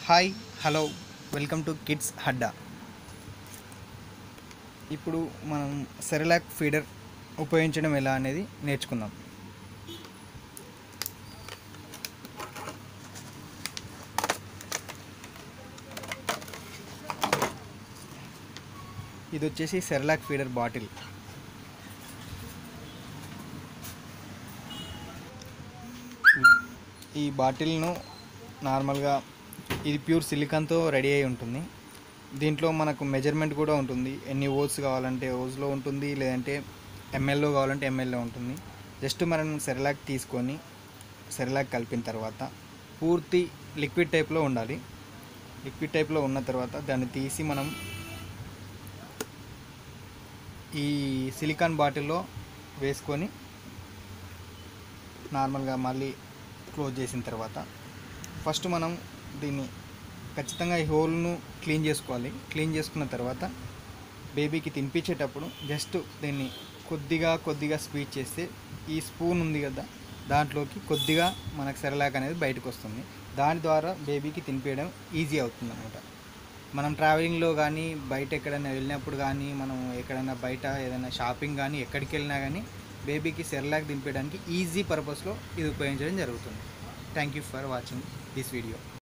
hi hello welcome to kids హడ్డా ఇప్పుడు మనం సెరలాక్ ఫీడర్ ఉపయోగించడం ఎలా అనేది నేర్చుకుందాం ఇది వచ్చేసి సెరలాక్ ఫీడర్ బాటిల్ ఈ బాటిల్ను నార్మల్గా ఇది ప్యూర్ సిలికాన్తో రెడీ అయి ఉంటుంది దీంట్లో మనకు మెజర్మెంట్ కూడా ఉంటుంది ఎన్ని ఓస్ కావాలంటే ఓస్లో ఉంటుంది లేదంటే ఎంఎల్లో కావాలంటే ఎంఎల్లో ఉంటుంది జస్ట్ మనం సెరలాక్ తీసుకొని సెరలాక్ కలిపిన తర్వాత పూర్తి లిక్విడ్ టైప్లో ఉండాలి లిక్విడ్ టైప్లో ఉన్న తర్వాత దాన్ని తీసి మనం ఈ సిలికాన్ బాటిల్లో వేసుకొని నార్మల్గా మళ్ళీ క్లోజ్ చేసిన తర్వాత ఫస్ట్ మనం దీన్ని ఖచ్చితంగా ఈ హోల్ను క్లీన్ చేసుకోవాలి క్లీన్ చేసుకున్న తర్వాత బేబీకి తినిపించేటప్పుడు జస్ట్ దీన్ని కొద్దిగా కొద్దిగా స్వీట్ చేస్తే ఈ స్పూన్ ఉంది కదా దాంట్లోకి కొద్దిగా మనకు సెరలాక్ అనేది బయటకు వస్తుంది దాని ద్వారా బేబీకి తినిపించడం ఈజీ అవుతుంది అనమాట మనం ట్రావెలింగ్లో కానీ బయట ఎక్కడైనా వెళ్ళినప్పుడు కానీ మనం ఎక్కడైనా బయట ఏదైనా షాపింగ్ కానీ ఎక్కడికి వెళ్ళినా కానీ బేబీకి సెర్లాక్ దింపడానికి ఈజీ పర్పస్లో ఇది ఉపయోగించడం జరుగుతుంది thank you for watching this video